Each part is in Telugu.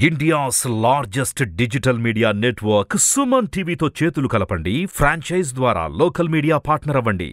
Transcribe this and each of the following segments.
India's largest digital media network Suman టీవీతో చేతులు కలపండి ఫ్రాంచైజ్ ద్వారా లోకల్ మీడియా పార్ట్నర్ అవ్వండి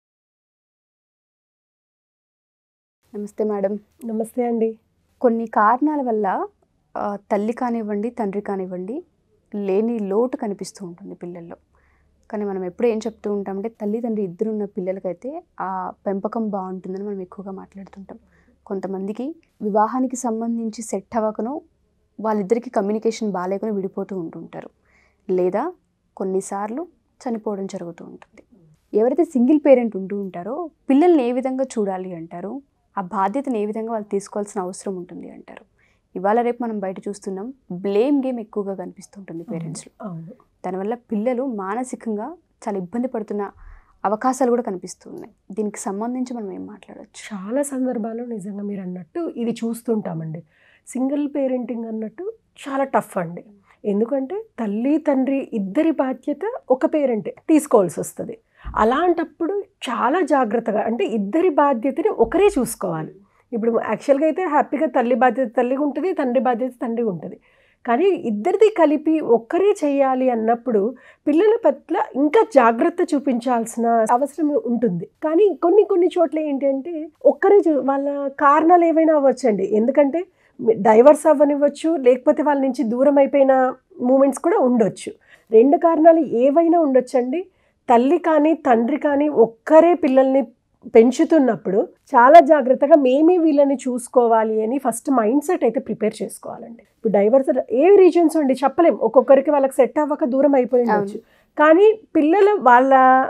నమస్తే మేడం నమస్తే అండి కొన్ని కారణాల వల్ల ఆ, తల్లి కానివ్వండి తండ్రి కానివ్వండి లేని లోటు కనిపిస్తూ ఉంటుంది పిల్లల్లో కానీ మనం ఎప్పుడు ఏం చెప్తూ ఉంటామంటే తల్లి తండ్రి ఇద్దరు ఉన్న పిల్లలకైతే ఆ పెంపకం బాగుంటుందని మనం ఎక్కువగా మాట్లాడుతుంటాం కొంతమందికి వివాహానికి సంబంధించి సెట్ అవ్వకను వాళ్ళిద్దరికి కమ్యూనికేషన్ బాగాలేకను విడిపోతూ ఉంటుంటారు లేదా కొన్నిసార్లు చనిపోవడం జరుగుతూ ఉంటుంది ఎవరైతే సింగిల్ పేరెంట్ ఉంటూ ఉంటారో పిల్లల్ని ఏ విధంగా చూడాలి అంటారు ఆ బాధ్యతను ఏ విధంగా వాళ్ళు తీసుకోవాల్సిన అవసరం ఉంటుంది అంటారు ఇవాళ రేపు మనం బయట చూస్తున్నాం బ్లేమ్ గేమ్ ఎక్కువగా కనిపిస్తుంటుంది పేరెంట్స్లో అవును దానివల్ల పిల్లలు మానసికంగా చాలా ఇబ్బంది పడుతున్న అవకాశాలు కూడా కనిపిస్తున్నాయి దీనికి సంబంధించి మనం ఏం మాట్లాడవచ్చు చాలా సందర్భాల్లో నిజంగా మీరు అన్నట్టు ఇది చూస్తుంటామండి సింగిల్ పేరెంటింగ్ అన్నట్టు చాలా టఫ్ అండి ఎందుకంటే తల్లి తండ్రి ఇద్దరి బాధ్యత ఒక పేరెంటే తీసుకోవాల్సి వస్తుంది అలాంటప్పుడు చాలా జాగ్రత్తగా అంటే ఇద్దరి బాధ్యతని ఒకరే చూసుకోవాలి ఇప్పుడు యాక్చువల్గా అయితే హ్యాపీగా తల్లి బాధ్యత తల్లిగా ఉంటుంది తండ్రి బాధ్యత తండ్రిగా ఉంటుంది కానీ ఇద్దరిది కలిపి ఒక్కరే చేయాలి అన్నప్పుడు పిల్లల పట్ల ఇంకా జాగ్రత్త చూపించాల్సిన అవసరం ఉంటుంది కానీ కొన్ని కొన్ని చోట్ల ఏంటంటే ఒక్కరే చూ- వాళ్ళ కారణాలు ఏవైనా అవ్వచ్చండి ఎందుకంటే డైవర్స్ అవ్వనివ్వచ్చు లేకపోతే వాళ్ళ నుంచి దూరం అయిపోయిన మూమెంట్స్ కూడా ఉండొచ్చు రెండు కారణాలు ఏవైనా ఉండొచ్చండి తల్లి కానీ తండ్రి కానీ ఒక్కరే పిల్లల్ని పెంచుతున్నప్పుడు చాలా జాగ్రత్తగా మేమే వీళ్ళని చూసుకోవాలి అని ఫస్ట్ మైండ్ సెట్ అయితే ప్రిపేర్ చేసుకోవాలండి ఇప్పుడు డైవర్స్ ఏ రీజన్స్ అండి చెప్పలేం ఒక్కొక్కరికి వాళ్ళకి సెట్ అవ్వక దూరం అయిపోయి ఉండొచ్చు కానీ పిల్లలు వాళ్ళ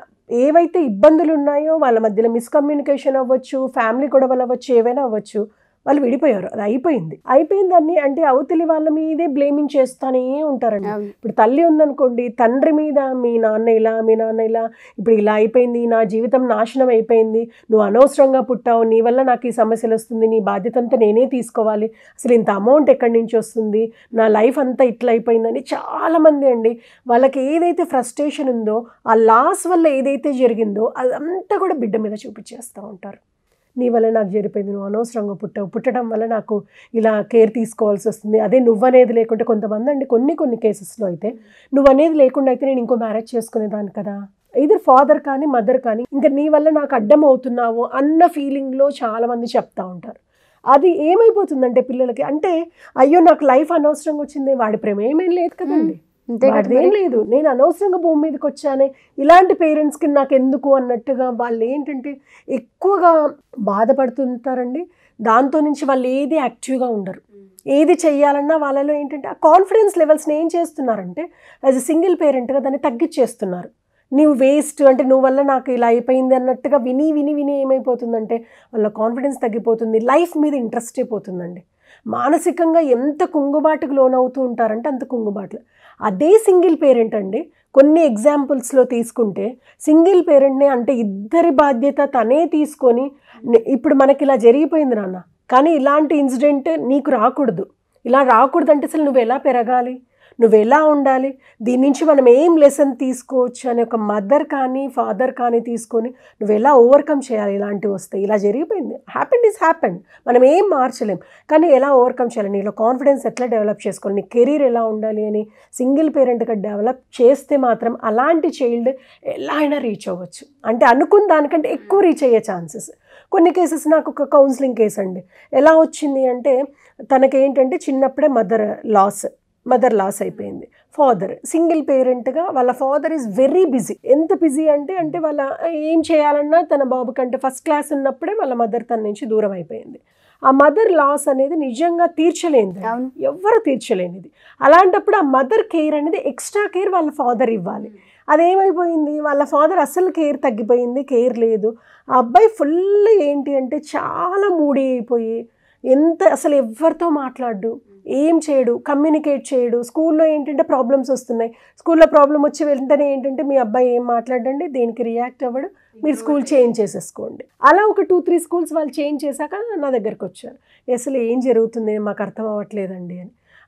ఏవైతే ఇబ్బందులు ఉన్నాయో వాళ్ళ మధ్యలో మిస్కమ్యూనికేషన్ అవ్వచ్చు ఫ్యామిలీ గొడవలు అవ్వచ్చు ఏవైనా అవ్వచ్చు వాళ్ళు విడిపోయారు అది అయిపోయింది అయిపోయిందని అంటే అవతలి వాళ్ళ మీదే బ్లేమింగ్ చేస్తానే ఉంటారండి అవును. ఇప్పుడు తల్లి ఉందనుకోండి తండ్రి మీద మీ నాన్న ఇలా మీ నాన్న ఇలా ఇప్పుడు ఇలా అయిపోయింది నా జీవితం నాశనం అయిపోయింది నువ్వు అనవసరంగా పుట్టావు నీ వల్ల నాకు ఈ సమస్యలు వస్తుంది నీ బాధ్యత అంతా నేనే తీసుకోవాలి అసలు ఇంత అమౌంట్ ఎక్కడి నుంచి వస్తుంది నా లైఫ్ అంతా ఇట్లా అయిపోయిందని చాలామంది అండి వాళ్ళకి ఏదైతే ఫ్రస్ట్రేషన్ ఉందో ఆ లాస్ వల్ల ఏదైతే జరిగిందో అదంతా కూడా బిడ్డ మీద చూపించేస్తూ ఉంటారు నీ వల్ల నాకు జరిపోయింది నువ్వు అనవసరంగా పుట్టావు పుట్టడం వల్ల నాకు ఇలా కేర్ తీసుకోవాల్సి వస్తుంది అదే నువ్వనేది లేకుంటే కొంతమంది అండి కొన్ని కొన్ని కేసెస్లో అయితే నువ్వు అనేది లేకుండా అయితే నేను ఇంకో మ్యారేజ్ చేసుకునేదాన్ని కదా ఇద్దరు ఫాదర్ కానీ మదర్ కానీ ఇంకా నీ వల్ల నాకు అడ్డం అవుతున్నావు అన్న ఫీలింగ్లో చాలామంది చెప్తా ఉంటారు అది ఏమైపోతుందంటే పిల్లలకి అంటే అయ్యో నాకు లైఫ్ అనవసరంగా వచ్చింది వాడి ప్రేమ ఏమేం లేదు కదండి అంతే కదా వాడిదేం మరి. లేదు నేను అనవసరంగా భూమి మీదకి వచ్చానే ఇలాంటి పేరెంట్స్కి నాకు ఎందుకు అన్నట్టుగా వాళ్ళు ఏంటంటే ఎక్కువగా బాధపడుతుంటారండి దాంతో నుంచి వాళ్ళు ఏది యాక్టివ్గా ఉండరు ఏది చెయ్యాలన్నా వాళ్ళలో ఏంటంటే ఆ కాన్ఫిడెన్స్ లెవెల్స్ని ఏం చేస్తున్నారంటే యాజ్ ఎ సింగిల్ పేరెంట్గా దాన్ని తగ్గించేస్తున్నారు నీవు వేస్ట్ అంటే నువ్వు వల్ల నాకు ఇలా అయిపోయింది అన్నట్టుగా విని విని విని ఏమైపోతుందంటే వాళ్ళ కాన్ఫిడెన్స్ తగ్గిపోతుంది లైఫ్ మీద ఇంట్రెస్ట్ అయిపోతుందండి మానసికంగా ఎంత కుంగుబాటుకు లోనవుతూ ఉంటారంటే అంత కుంగుబాట్లు అదే సింగిల్ పేరెంట్ అండి కొన్ని ఎగ్జాంపుల్స్లో తీసుకుంటే సింగిల్ పేరెంట్నే అంటే ఇద్దరి బాధ్యత తనే తీసుకొని నే- ఇప్పుడు మనకి ఇలా జరిగిపోయింది నాన్న కానీ ఇలాంటి ఇన్సిడెంట్ నీకు రాకూడదు ఇలా రాకూడదంటే అసలు నువ్వు ఎలా పెరగాలి నువ్వు ఎలా ఉండాలి దీని నుంచి మనం ఏం లెసన్ తీసుకోవచ్చు అని ఒక మదర్ కానీ ఫాదర్ కానీ తీసుకొని నువ్వు ఎలా ఓవర్కమ్ చేయాలి ఇలాంటివి వస్తాయి ఇలా జరిగిపోయింది హ్యాపెండ్ ఈజ్ హ్యాపెండ్ మనం ఏం మార్చలేం కానీ ఎలా ఓవర్కమ్ చేయాలి నీలో కాన్ఫిడెన్స్ ఎట్లా డెవలప్ చేసుకోవాలి నీ కెరీర్ ఎలా ఉండాలి అని సింగిల్ పేరెంట్గా డెవలప్ చేస్తే మాత్రం అలాంటి చైల్డ్ ఎలా అయినా రీచ్ అవ్వచ్చు అంటే అనుకున్న దానికంటే ఎక్కువ రీచ్ అయ్యే ఛాన్సెస్ కొన్ని కేసెస్ నాకు ఒక కౌన్సిలింగ్ కేసు అండి ఎలా వచ్చింది అంటే తనకేంటంటే చిన్నప్పుడే మదర్ లాస్ మదర్ లాస్ అయిపోయింది ఫాదర్ సింగిల్ పేరెంట్గా వాళ్ళ ఫాదర్ ఈజ్ వెరీ బిజీ ఎంత బిజీ అంటే అంటే వాళ్ళ ఏం చేయాలన్నా తన బాబు కంటే ఫస్ట్ క్లాస్ ఉన్నప్పుడే వాళ్ళ మదర్ తన నుంచి దూరం అయిపోయింది ఆ మదర్ లాస్ అనేది నిజంగా తీర్చలేనిది అవును. ఎవ్వరు తీర్చలేనిది అలాంటప్పుడు ఆ మదర్ కేర్ అనేది ఎక్స్ట్రా కేర్ వాళ్ళ ఫాదర్ ఇవ్వాలి అదేమైపోయింది వాళ్ళ ఫాదర్ అసలు కేర్ తగ్గిపోయింది కేర్ లేదు ఆ అబ్బాయి ఫుల్ ఏంటి అంటే చాలా మూడీ అయిపోయి ఎంత అసలు ఎవరితో మాట్లాడు ఏం చేయడు కమ్యూనికేట్ చేయడు స్కూల్లో ఏంటంటే ప్రాబ్లమ్స్ వస్తున్నాయి స్కూల్లో ప్రాబ్లం వచ్చి వెంటనే ఏంటంటే మీ అబ్బాయి ఏం మాట్లాడండి దేనికి రియాక్ట్ అవ్వడు మీరు స్కూల్ చేంజ్ చేసేసుకోండి అలా ఒక టూ త్రీ స్కూల్స్ వాళ్ళు చేంజ్ చేశాక నా దగ్గరకు వచ్చారు అసలు ఏం జరుగుతుంది మాకు అర్థం అవ్వట్లేదండి అని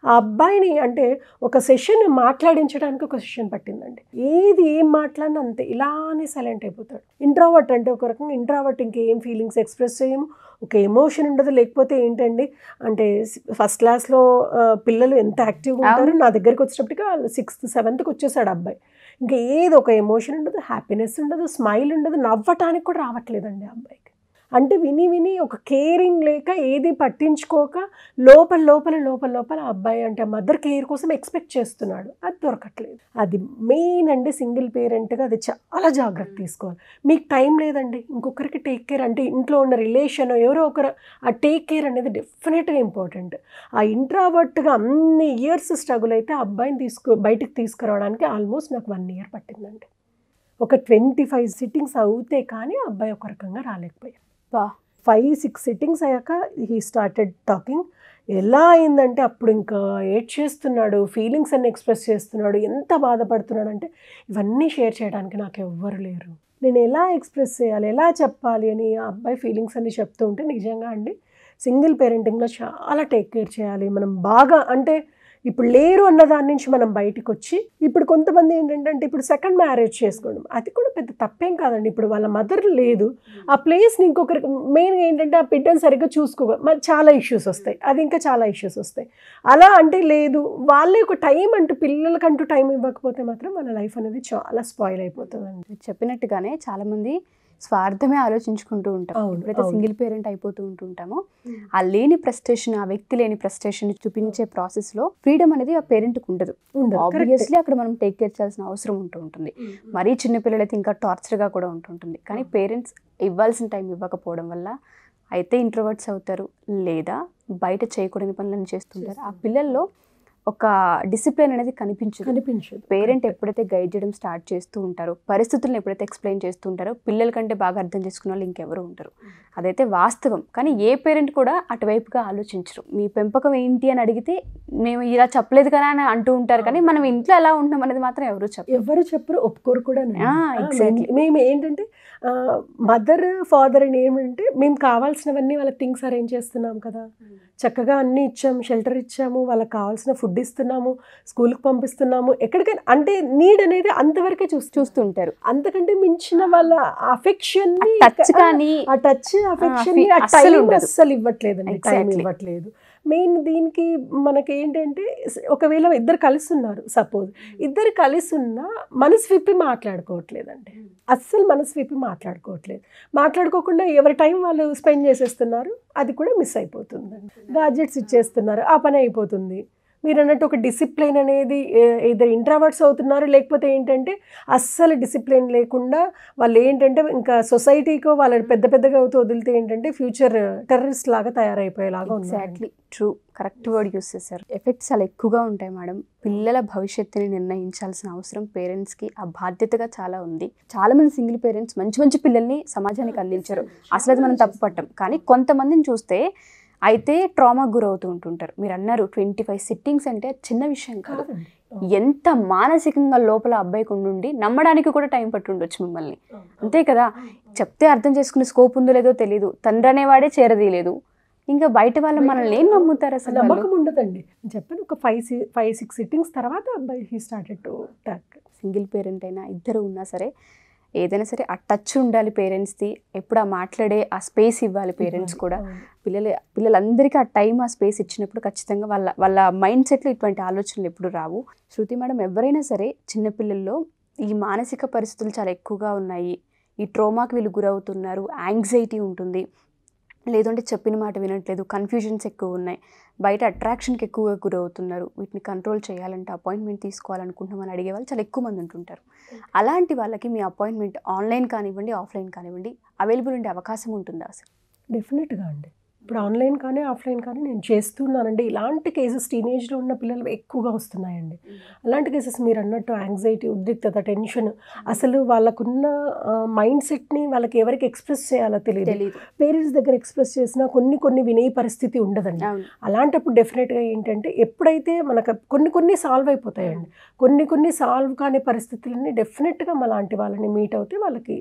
ఆ అబ్బాయిని అంటే ఒక సెషన్ మాట్లాడించడానికి ఒక సెషన్ పట్టిందండి ఏది ఏం మాట్లాడినా అంతే ఇలానే సైలెంట్ అయిపోతాడు ఇంట్రావర్ట్ అంటే ఒక రకంగా ఇంట్రావర్ట్ ఇంకేం ఫీలింగ్స్ ఎక్స్ప్రెస్ చేయము ఒక ఎమోషన్ ఉండదు లేకపోతే ఏంటండి అంటే ఫస్ట్ క్లాస్లో పిల్లలు ఎంత యాక్టివ్గా ఉంటారు నా దగ్గరికి వచ్చేటప్పటికి వాళ్ళు సిక్స్త్ సెవెంత్కి వచ్చేసాడు అబ్బాయి ఇంకా ఏది ఒక ఎమోషన్ ఉండదు హ్యాపీనెస్ ఉండదు స్మైల్ ఉండదు నవ్వటానికి కూడా రావట్లేదండి ఆ అబ్బాయికి అంటే విని విని ఒక కేరింగ్ లేక ఏది పట్టించుకోక లోపల లోపల లోపల లోపల ఆ అబ్బాయి అంటే మదర్ కేర్ కోసం ఎక్స్పెక్ట్ చేస్తున్నాడు అది దొరకట్లేదు అది మెయిన్ అండి సింగిల్ పేరెంట్గా అది చాలా జాగ్రత్త తీసుకోవాలి మీకు టైం లేదండి ఇంకొకరికి టేక్ కేర్ అంటే ఇంట్లో ఉన్న రిలేషన్ ఎవరో ఒకరు ఆ టేక్ కేర్ అనేది డెఫినెట్గా ఇంపార్టెంట్ ఆ ఇంట్రావర్ట్గా అన్ని ఇయర్స్ స్ట్రగుల్ అయితే ఆ అబ్బాయిని తీసుకు బయటికి తీసుకురావడానికి ఆల్మోస్ట్ నాకు వన్ ఇయర్ పట్టిందండి ఒక ట్వంటీ ఫైవ్ సిట్టింగ్స్ అవుతే కానీ ఆ అబ్బాయి ఒక రకంగా రాలేకపోయాడు బా ఫైవ్ సిక్స్ సిట్టింగ్స్ అయ్యాక హీ స్టార్టెడ్ టాకింగ్ ఎలా అయిందంటే అప్పుడు ఇంకా ఏడ్ చేస్తున్నాడు ఫీలింగ్స్ అన్ని ఎక్స్ప్రెస్ చేస్తున్నాడు ఎంత బాధపడుతున్నాడు అంటే ఇవన్నీ షేర్ చేయడానికి నాకు ఎవ్వరు లేరు నేను ఎలా ఎక్స్ప్రెస్ చేయాలి ఎలా చెప్పాలి అని ఆ అబ్బాయి ఫీలింగ్స్ అన్ని చెప్తూ ఉంటే నిజంగా అండి సింగిల్ పేరెంటింగ్లో చాలా టేక్ కేర్ చేయాలి మనం బాగా అంటే ఇప్పుడు లేరు అన్న దాని నుంచి మనం బయటికి వచ్చి ఇప్పుడు కొంతమంది ఏంటంటే అంటే ఇప్పుడు సెకండ్ మ్యారేజ్ చేసుకోవడం అది కూడా పెద్ద తప్పేం కాదండి ఇప్పుడు వాళ్ళ మదర్ లేదు ఆ ప్లేస్ని ఇంకొకరికి మెయిన్గా ఏంటంటే ఆ బిడ్డను సరిగ్గా చూసుకో మరి చాలా ఇష్యూస్ వస్తాయి అది ఇంకా చాలా ఇష్యూస్ వస్తాయి అలా అంటే లేదు వాళ్ళే ఒక టైం అంటూ పిల్లలకంటూ టైం ఇవ్వకపోతే మాత్రం మన లైఫ్ అనేది చాలా స్పాయిల్ అయిపోతుందండి మీరు చెప్పినట్టుగానే చాలా మంది స్వార్థమే ఆలోచించుకుంటూ ఉంటాం అవును, ఎప్పుడైతే అవును. సింగిల్ పేరెంట్ అయిపోతూ ఉంటుంటామో ఆ లేని ప్రెస్టేషన్ ఆ వ్యక్తి లేని ప్రెస్టేషన్ చూపించే ప్రాసెస్ లో ఫ్రీడమ్ అనేది ఆ పేరెంట్ కు ఉండదు ఉండదు correct. ఆబ్వియస్లీ అక్కడ మనం టేక్ కేర్ చేయాల్సిన అవసరం ఉంటూ ఉంటుంది మరీ చిన్న పిల్లలైతే ఇంకా టార్చర్ గా కూడా ఉంటుంటుంది కానీ పేరెంట్స్ ఇవ్వాల్సిన టైం ఇవ్వకపోవడం వల్ల అయితే ఇంట్రోవర్ట్స్ అవుతారు లేదా బయట చేయకూడని పనులను చేస్తుంటారు ఆ పిల్లల్లో ఒక డిసిప్లిన్ అనేది కనిపించదు కనిపించదు పేరెంట్ ఎప్పుడైతే గైడ్ చేయడం స్టార్ట్ చేస్తూ ఉంటారో పరిస్థితులను ఎప్పుడైతే ఎక్స్ప్లెయిన్ చేస్తూ ఉంటారో పిల్లల కంటే బాగా అర్థం చేసుకున్న వాళ్ళు ఇంకెవరు ఉంటారు అదైతే వాస్తవం కానీ ఏ పేరెంట్ కూడా అటువైపుగా ఆలోచించరు మీ పెంపకం ఏంటి అని అడిగితే మేము ఇలా చెప్పలేదు కదా అని అంటూ ఉంటారు కానీ మనం ఇంట్లో ఎలా ఉంటున్నాం అనేది మాత్రం ఎవరు చెప్పరు ఎవరు చెప్పరు ఒప్పుకోరు కూడా ఆ, exactly. మేము ఏంటంటే మదర్ ఫాదర్ అని ఏమంటే మేము కావాల్సినవన్నీ వాళ్ళకి థింగ్స్ అరేంజ్ చేస్తున్నాం కదా చక్కగా అన్నీ ఇచ్చాము షెల్టర్ ఇచ్చాము వాళ్ళకి కావాల్సిన ఫుడ్ ఇస్తున్నాము స్కూల్కి పంపిస్తున్నాము ఎక్కడికైనా అంటే నీడ్ అనేది అంతవరకే చూస్తూ చూస్తుంటారు అంతకంటే మించిన వాళ్ళ అఫెక్షన్ టచ్ కానీ ఆ టచ్ అఫెక్షన్ feel ఆ అస్సలు టైం ఉండదు. అస్సలు ఇవ్వట్లేదండి టైం Exactly. ఇవ్వట్లేదు మెయిన్ దీనికి మనకి ఏంటంటే ఒకవేళ ఇద్దరు కలిసి ఉన్నారు సపోజ్ ఇద్దరు కలిసి ఉన్నా మనసు విప్పి మాట్లాడుకోవట్లేదండి అస్సలు మనసు విప్పి మాట్లాడుకోవట్లేదు మాట్లాడుకోకుండా ఎవరి టైం వాళ్ళు స్పెండ్ చేసేస్తున్నారు అది కూడా మిస్ అయిపోతుందండి గాడ్జెట్స్ ఇచ్చేస్తున్నారు ఆ పని అయిపోతుంది మీరు అన్నట్టు ఒక డిసిప్లిన్ అనేది ఇద్దరు ఇంట్రావర్ట్స్ అవుతున్నారు లేకపోతే ఏంటంటే అస్సలు డిసిప్లిన్ లేకుండా వాళ్ళు ఏంటంటే ఇంకా సొసైటీకో వాళ్ళ పెద్ద పెద్దగా అవుతూ వదిలితే ఏంటంటే ఫ్యూచర్ టెర్రరిస్ట్ లాగా తయారైపోయేలాగా ఉన్నారు exactly true correct word use చేశారు ఎఫెక్ట్స్ చాలా ఎక్కువగా ఉంటాయి మేడం పిల్లల భవిష్యత్తుని నిర్ణయించాల్సిన అవసరం పేరెంట్స్కి ఆ బాధ్యతగా చాలా ఉంది చాలా మంది సింగిల్ పేరెంట్స్ మంచి మంచి పిల్లల్ని సమాజానికి అందించారు అసలు అది మనం తప్పు పట్టం కానీ కొంతమందిని చూస్తే అయితే ట్రామాకు గురవుతూ ఉంటుంటారు మీరు అన్నారు ట్వంటీ ఫైవ్ సిట్టింగ్స్ అంటే చిన్న విషయం కాదు కాదండి. ఎంత మానసికంగా లోపల అబ్బాయికి ఉండి నమ్మడానికి కూడా టైం పట్టి ఉండొచ్చు మిమ్మల్ని అంతే కదా చెప్తే అర్థం చేసుకునే స్కోప్ ఉందో లేదో తెలియదు తండ్రి అనేవాడే చేరదీయలేదు ఇంకా బయట వాళ్ళు మనల్ని ఏం నమ్ముతారు అసలు వాళ్ళు? నమ్మకం ఉండదండి చెప్పాను ఒక ఫైవ్ ఫైవ్ సిక్స్ సిట్టింగ్స్ తర్వాత అబ్బాయి he started to talk single parent అయినా ఇద్దరు ఉన్నా సరే ఏదైనా సరే ఆ టచ్ ఉండాలి పేరెంట్స్ది ఎప్పుడు ఆ మాట్లాడే ఆ స్పేస్ ఇవ్వాలి పేరెంట్స్ కూడా పిల్లలు పిల్లలందరికీ ఆ టైం ఆ స్పేస్ ఇచ్చినప్పుడు ఖచ్చితంగా వాళ్ళ వాళ్ళ మైండ్ సెట్లో ఇటువంటి ఆలోచనలు ఎప్పుడు రావు శృతి మేడం ఎవరైనా సరే చిన్నపిల్లల్లో ఈ మానసిక పరిస్థితులు చాలా ఎక్కువగా ఉన్నాయి ఈ ట్రోమాకి వీళ్ళు గురవుతున్నారు యాంగ్జైటీ ఉంటుంది లేదంటే చెప్పిన మాట వినట్లేదు కన్ఫ్యూజన్స్ ఎక్కువ ఉన్నాయి బయట అట్రాక్షన్కి ఎక్కువగా గురవుతున్నారు వీటిని కంట్రోల్ చేయాలంటే అపాయింట్మెంట్ తీసుకోవాలనుకుంటున్నామని అడిగే వాళ్ళు చాలా ఎక్కువ మంది ఉంటుంటారు అలాంటి వాళ్ళకి మీ అపాయింట్మెంట్ ఆన్లైన్ కానివ్వండి ఆఫ్లైన్ కానివ్వండి అవైలబుల్ ఉండే అవకాశం ఉంటుందా అసలు డెఫినెట్గా అండి ఇప్పుడు ఆన్లైన్ కానీ ఆఫ్లైన్ కానీ నేను చేస్తున్నానండి ఇలాంటి కేసెస్ టీనేజ్లో ఉన్న పిల్లలు ఎక్కువగా వస్తున్నాయండి అలాంటి కేసెస్ మీరు అన్నట్టు యాంగ్జైటీ ఉద్రిక్తత టెన్షన్ అసలు వాళ్ళకున్న మైండ్ సెట్ని వాళ్ళకి ఎవరికి ఎక్స్ప్రెస్ చేయాలో తెలియదు తెలియదు పేరెంట్స్ దగ్గర ఎక్స్ప్రెస్ చేసినా కొన్ని కొన్ని వినే పరిస్థితి ఉండదండి అవును అలాంటప్పుడు డెఫినెట్గా ఏంటంటే ఎప్పుడైతే మనకు కొన్ని కొన్ని సాల్వ్ అయిపోతాయండి కొన్ని కొన్ని సాల్వ్ కాని పరిస్థితులని డెఫినెట్గా మా లాంటి వాళ్ళని మీట్ అవుతే వాళ్ళకి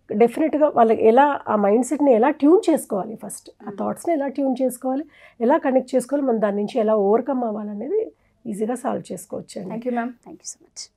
డెఫినెట్గా వాళ్ళకి ఎలా ఆ మైండ్ సెట్ని ఎలా ట్యూన్ చేసుకోవాలి ఫస్ట్ ఆ థాట్స్ని ఎలా ట్యూన్ చేసుకోవాలి ఎలా కనెక్ట్ చేసుకోవాలి మనం దాని నుంచి ఎలా ఓవర్కమ్ అవ్వాలనేది ఈజీగా సాల్వ్ చేసుకోవచ్చు అండి thank you ma'am thank you so much